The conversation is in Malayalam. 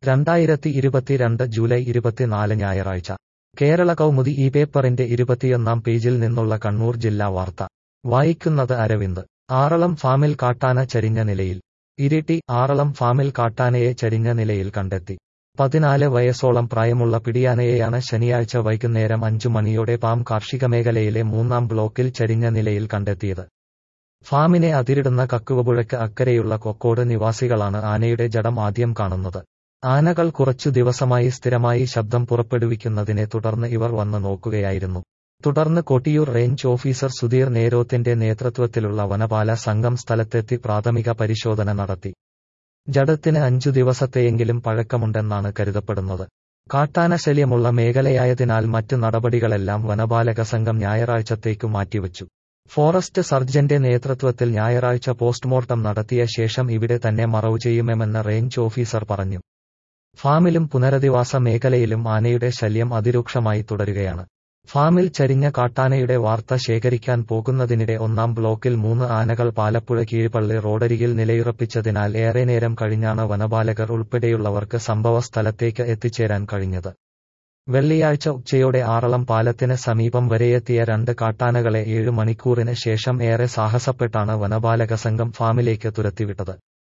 രണ്ടായിരത്തി ഇരുപത്തിരണ്ട് ജൂലൈ ഇരുപത്തിനാല് ഞായറാഴ്ച കേരള കൗമുദി ഈ പേപ്പറിന്റെ ഇരുപത്തിയൊന്നാം പേജിൽ നിന്നുള്ള കണ്ണൂർ ജില്ലാ വാർത്ത വായിക്കുന്നത് അരവിന്ദ് ആറളം ഫാമിൽ കാട്ടാന ചരിഞ്ഞ നിലയിൽ ഇരിട്ടി ആറളം ഫാമിൽ കാട്ടാനയെ ചരിഞ്ഞ നിലയിൽ കണ്ടെത്തി പതിനാല് വയസ്സോളം പ്രായമുള്ള പിടിയാനയെയാണ് ശനിയാഴ്ച വൈകുന്നേരം അഞ്ചു മണിയോടെ പാം കാർഷിക മേഖലയിലെ മൂന്നാം ബ്ലോക്കിൽ ചരിഞ്ഞ നിലയിൽ കണ്ടെത്തിയത് ഫാമിനെ അതിരിടുന്ന കക്കുവപുഴയ്ക്ക് അക്കരെയുള്ള കൊക്കോട് നിവാസികളാണ് ആനയുടെ ജഡം ആദ്യം കാണുന്നത് ആനകൾ കുറച്ചു ദിവസമായി സ്ഥിരമായി ശബ്ദം പുറപ്പെടുവിക്കുന്നതിനെ തുടർന്ന് ഇവർ വന്ന് നോക്കുകയായിരുന്നു തുടർന്ന് കൊട്ടിയൂർ റേഞ്ച് ഓഫീസർ സുധീർ നേരോത്തിന്റെ നേതൃത്വത്തിലുള്ള വനപാല സംഘം സ്ഥലത്തെത്തി പ്രാഥമിക പരിശോധന നടത്തി ജഡത്തിന് അഞ്ചു ദിവസത്തെയെങ്കിലും പഴക്കമുണ്ടെന്നാണ് കരുതപ്പെടുന്നത് കാട്ടാന ശല്യമുള്ള മേഖലയായതിനാൽ മറ്റ് നടപടികളെല്ലാം വനപാലക സംഘം ഞായറാഴ്ചത്തേക്കു മാറ്റിവച്ചു ഫോറസ്റ്റ് സർജന്റെ നേതൃത്വത്തിൽ ഞായറാഴ്ച പോസ്റ്റ്മോർട്ടം നടത്തിയ ശേഷം ഇവിടെ തന്നെ മറവു ചെയ്യുമെന്ന് റേഞ്ച് ഓഫീസർ പറഞ്ഞു ഫാമിലും പുനരധിവാസ മേഖലയിലും ആനയുടെ ശല്യം അതിരൂക്ഷമായി തുടരുകയാണ് ഫാമിൽ ചരിഞ്ഞ കാട്ടാനയുടെ വാർത്ത ശേഖരിക്കാൻ പോകുന്നതിനിടെ ഒന്നാം ബ്ലോക്കിൽ മൂന്ന് ആനകൾ പാലപ്പുഴ കീഴ്പള്ളി റോഡരികിൽ നിലയുറപ്പിച്ചതിനാൽ ഏറെ നേരം കഴിഞ്ഞാണ് വനപാലകർ ഉൾപ്പെടെയുള്ളവർക്ക് സംഭവ സ്ഥലത്തേക്ക് എത്തിച്ചേരാൻ കഴിഞ്ഞത് വെള്ളിയാഴ്ച ഉച്ചയോടെ ആറളം പാലത്തിന് സമീപം വരെയെത്തിയ രണ്ട് കാട്ടാനകളെ ഏഴു മണിക്കൂറിന് ശേഷം ഏറെ സാഹസപ്പെട്ടാണ് വനപാലക സംഘം ഫാമിലേക്ക് തുരത്തിവിട്ടത്